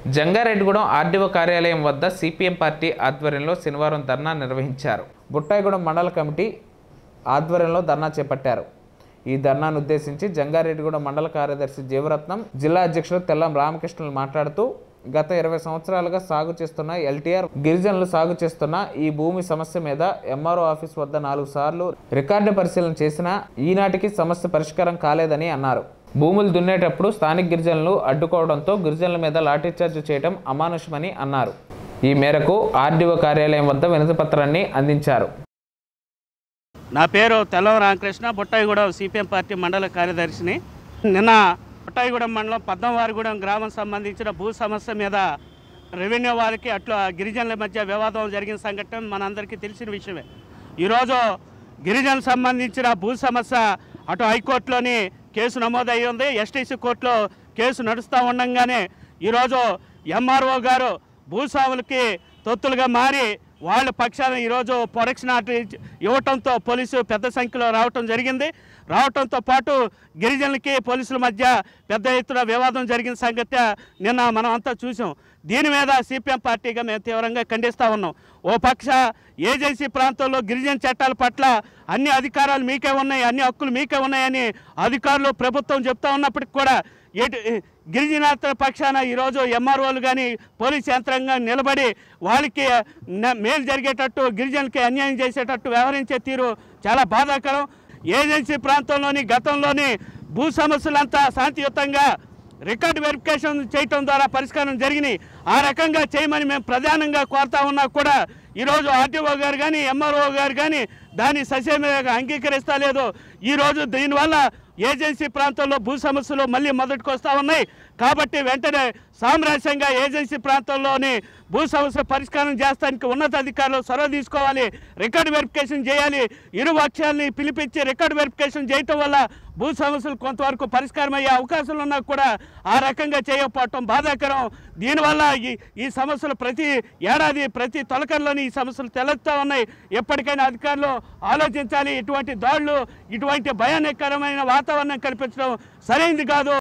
Jangareddygudem RDO కార్యాలయం వద్ద CPM party ఆధ్వర్యంలో శనివారం ధర్నా నిర్వహించారు బుట్టాయిగూడెం మండల కమిటీ ఆధ్వర్యంలో ధర్నా చేపట్టారు ఈ ధర్నాను ఉద్దేశించి జంగారెడ్డిగూడెం మండల కార్యదర్శి జీవరత్నం జిల్లా అధ్యక్షులు తెల్లం రామకృష్ణులు మాట్లాడుతూ గత ఇరవై సంవత్సరాలుగా సాగు చేస్తున్న ఎల్టీఆర్ గిరిజనులు సాగు చేస్తున్న ఈ భూమి సమస్య మీద ఎంఆర్ఓ ఆఫీస్ వద్ద నాలుగు సార్లు రికార్డు పరిశీలన చేసినా ఈనాటికి సమస్య పరిష్కారం కాలేదని అన్నారు భూములు దున్నేటప్పుడు స్థానిక గిరిజనులు అడ్డుకోవడంతో గిరిజనుల మీద లాఠీచార్జ్ చేయడం అమానుషమని అన్నారు ఈ మేరకు ఆర్డీఓ కార్యాలయం వద్ద వినతి పత్రాన్ని అందించారు నా పేరు తెల్లం రామకృష్ణ బుట్టాయిగూడెం సిపిఎం పార్టీ మండల కార్యదర్శిని నిన్న బుట్టాయిగూడెం మండలం పద్మవారిగూడెం గ్రామం సంబంధించిన భూ సమస్య మీద రెవెన్యూ వారికి అట్లా గిరిజనుల మధ్య వివాదం జరిగిన సంఘటన మనందరికీ తెలిసిన విషయమే ఈరోజు గిరిజనులకు సంబంధించిన భూ సమస్య అటు హైకోర్టులోని కేసు నమోదయ్యి ఉంది ఎస్టీసీ కోర్టులో కేసు నడుస్తూ ఉండంగానే ఈరోజు ఎంఆర్ఓ గారు భూస్వాములకి తొత్తులుగా మారి వాళ్ళ పక్షాన ఈరోజు ప్రొడక్షన్ ఆర్డర్ ఇచ్చి- ఇవ్వటంతో పోలీసు పెద్ద సంఖ్యలో రావటం జరిగింది రావటంతో పాటు గిరిజనులకి పోలీసుల మధ్య పెద్ద ఎత్తున వివాదం జరిగిన సంగతి నిన్న మనం అంతా చూసాం దీని మీద సిపిఎం పార్టీగా మేము తీవ్రంగా ఖండిస్తూ ఉన్నాం ఓ పక్ష ఏజెన్సీ ప్రాంతంలో గిరిజన చట్టాల పట్ల అన్ని అధికారాలు మీకే ఉన్నాయి అన్ని హక్కులు మీకే ఉన్నాయని అధికారులు ప్రభుత్వం చెప్తా ఉన్నప్పటికి కూడా ఎటు గిరిజనేతల పక్షాన ఈరోజు ఎంఆర్ఓలు కానీ పోలీస్ యంత్రాంగం నిలబడి వాళ్ళకి న- మేలు జరిగేటట్టు గిరిజనులకి అన్యాయం చేసేటట్టు వ్యవహరించే తీరు చాలా బాధాకరం ఏజెన్సీ ప్రాంతంలోని గతంలోని భూ సమస్యలంతా శాంతియుతంగా రికార్డ్ వెరిఫికేషన్ చేయటం ద్వారా పరిష్కారం జరిగినాయి ఆ రకంగా చేయమని మేము ప్రధానంగా కోరుతా ఉన్నా కూడా ఈరోజు ఆర్టీఓ గారు కానీ ఎంఆర్ఓ గారు కానీ దాన్ని ససేమిగా అంగీకరిస్తా లేదు ఈరోజు దీనివల్ల ఏజెన్సీ ప్రాంతంలో భూ సమస్యలు మళ్ళీ మొదటికి వస్తూ ఉన్నాయి కాబట్టి వెంటనే సామరస్యంగా ఏజెన్సీ ప్రాంతంలోని భూ సమస్య పరిష్కారం చేస్తానికి ఉన్నతాధికారులు చొరవ తీసుకోవాలి రికార్డ్ వెరిఫికేషన్ చేయాలి ఇరు పక్షాలని పిలిపించి రికార్డ్ వెరిఫికేషన్ చేయటం వల్ల భూ సమస్యలు కొంతవరకు పరిష్కారం అయ్యే అవకాశాలు ఉన్నా కూడా ఆ రకంగా చేయకపోవటం బాధాకరం దీనివల్ల ఈ ఈ సమస్యలు ప్రతి ఏడాది ప్రతి తొలకల్లోని ఈ సమస్యలు తెలెత్తా ఉన్నాయి ఎప్పటికైనా అధికారులు ఆలోచించాలి ఇటువంటి దాడులు ఇటువంటి భయానకరమైన వాతావరణం కల్పించడం సరైనది కాదు